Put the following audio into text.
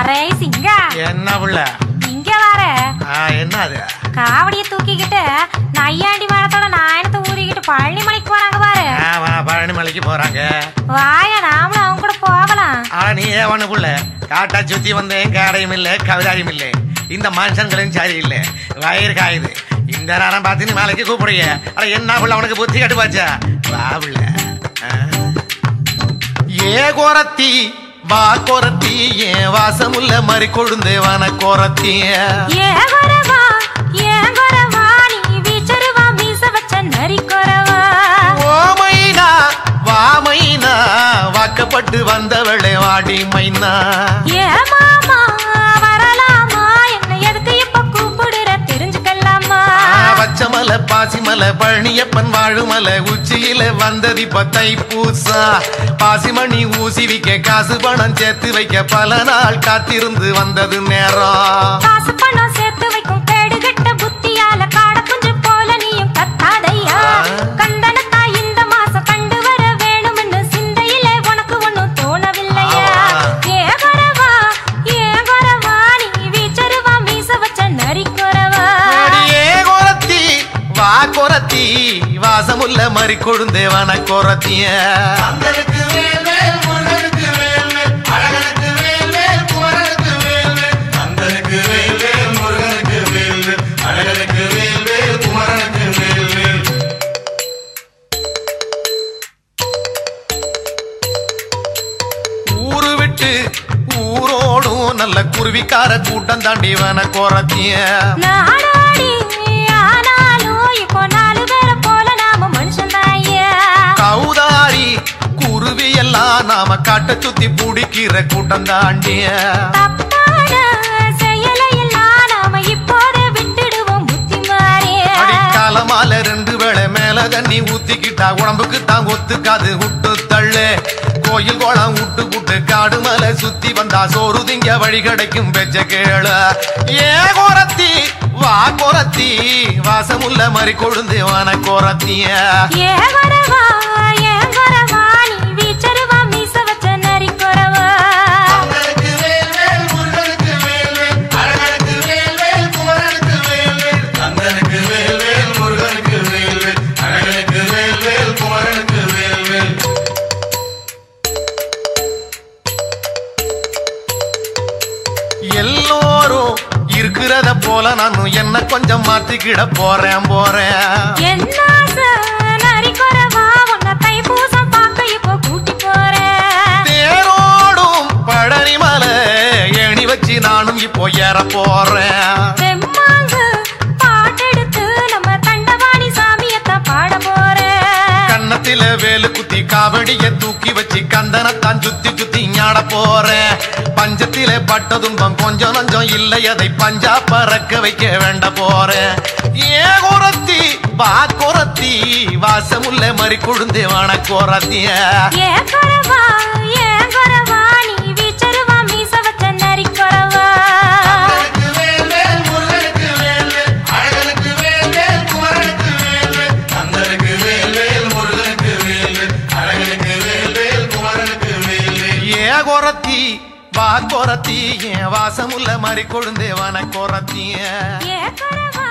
Array சிங்கா என்ன புள்ள இங்க வர ஆ, என்ன அது காவடிய தூக்கிக்கிட்டு நையாண்டி மரத்தோட நாயனத்தை ஊறிக்கிட்டு பழனி மலைக்கு போறாங்க பாரு ஆ, வா, பழனி மலைக்கு போறாங்க வாய நாமளும் அவங்க கூட போகலாம் ஆனா நீ ஏன் ஒண்ணு புள்ள காட்டா சுத்தி வந்தேன் காடையும் இல்ல கவிதாயும் இல்ல இந்த மனுஷன்களும் சரியில்லை வயிறு காயுது இந்த நேரம் பார்த்து நீ மலைக்கு கூப்பிடுங்க அட என்ன புள்ள உனக்கு புத்தி கட்டு பாச்சா வா புள்ள ஆ. ஏ கோரத்தி வா கோரத்தி ஏன் வாசமுள்ள மறி கொழுந்தேவான கோரத்தி ஏன் வரவா ஏன் வரவா நீ வீச்சருவா மீச வச்ச நரி குறவா ஓ மைனா வா மைனா வாக்கப்பட்டு வந்தவளே வாடி மைனா ஏ மாமா வரலாமா என்ன எதுக்கு இப்ப கூப்பிடுற தெரிஞ்சுக்கலாமா பச்சமலை பாசிமலை பழனியப்பன் வாழுமலை உச்சியில வந்தது இப்ப தைப்பூசா பாசிமணி ஊசி விக்க காசு பணம் சேர்த்து வைக்க பல நாள் காத்திருந்து வந்தது நேரம் காசு பணம் சேர்த்து வைக்கும் கேடுகட்ட புத்தியால காட குஞ்சு போல நீயும் கத்தாதையா கந்தனத்தா இந்த மாசம் கண்டு வர வேணும்னு சிந்தையிலே உனக்கு ஒண்ணும் தோணவில்லையா ஏ வரவா ஏ வரவா நீ வீச்சருவா மீச வச்ச நரி குறவா அடியே கொரத்தி வா கொரத்தி வாசமுள்ள மறி கொழுந்தேவான கொரத்திய அந்தனுக்கு வேல் வேல் முருகனுக்கு வேல் வேல் அழகனுக்கு வேல் வேல் குமரனுக்கு வேல் வேல் அந்தனுக்கு வேல் வேல் முருகனுக்கு வேல் வேல் அழகனுக்கு வேல் வேல் குமரனுக்கு வேல் வேல் ஊரு விட்டு ஊரோடும் நல்ல குருவிக்கார கூட்டம் தாண்டி வன கொரத்திய நாடாடி ஆனாலும் இப்போ நாலு பேரை போல நாம மனுஷன் கௌதாரி குருவி எல்லாம் நாம காட்ட சுத்தி பிடிக்கிற கூட்டம் தாண்டிய தப்பான செயலையெல்லாம் நாம இப்போதே விட்டுடுவோம் புத்தி மாறிய அடிக்காலமால ரெண்டு வேளை மேல தண்ணி ஊத்திக்கிட்டா உடம்புக்கு தான் ஒத்துக்காது விட்டு தள்ளு கோயில் குளம் விட்டு புட்டு காடு மலை சுத்தி வந்தா சோறு திங்க வழி கிடைக்கும் பெச்ச கேளு ஏ கோரத்தி வா கோரத்தி வாசமுள்ள மாதிரி கொழுந்து வான கோரத்திய ஏ வரவா ஏ வரவா நீ வீச்சருவா மீச வச்ச நரி குறவா அந்தனுக்கு வேல் வேல் முருகனுக்கு வேல் வேல் அழகனுக்கு வேல் வேல் குமரனுக்கு வேல் வேல் அந்தனுக்கு வேல் வேல் முருகனுக்கு வேல் வேல் அழகனுக்கு வேல் வேல் குமரனுக்கு வேல் வேல் எல்லோரும் இருக்கிறத போல நானும் என்ன கொஞ்சம் மாத்திக்கிட போறேன் போறேன் என்ன நரி குறவா உன்னை தைப்பூசம் பார்க்க இப்போ கூட்டி போறேன் தேரோடும் பழனி மலை ஏணி வச்சு நானும் இப்போ ஏற போறேன் வெம்மாங்கு பாட்டெடுத்து நம்ம தண்டவாணி சாமியத்தான் பாட போறேன் கன்னத்தில வேலு குத்தி காவடிய தூக்கி வச்சு கந்தனத்தான் சுத்தி சுத்தி ஞாட போறேன் பஞ்சத்தில பட்ட துன்பம் கொஞ்சம் நஞ்சம் இல்லை அதை பஞ்சா பறக்க வைக்க வேண்ட போறேன் ஏ குரத்தி வா குரத்தி வாசமுள்ள மறி கொழுந்தே வான குரத்திய ஏன் குறவா ஏன் குறவா நீ வீச்சருவா மீச வச்ச நரி குறவா அந்தனுக்கு வேல் வேல் முருகனுக்கு வேல் வேல் அழகனுக்கு வேல் வேல் குமரனுக்கு வேல் வேல் அந்தனுக்கு வேல் வேல் முருகனுக்கு வேல் வேல் அழகனுக்கு வேல் வேல் குமரனுக்கு வேல் வேல் ஏ குரத்தி வா குரத்தி என் வாசமுள்ள மறி கொழுந்தே வான குரத்திய ஏன் குறவா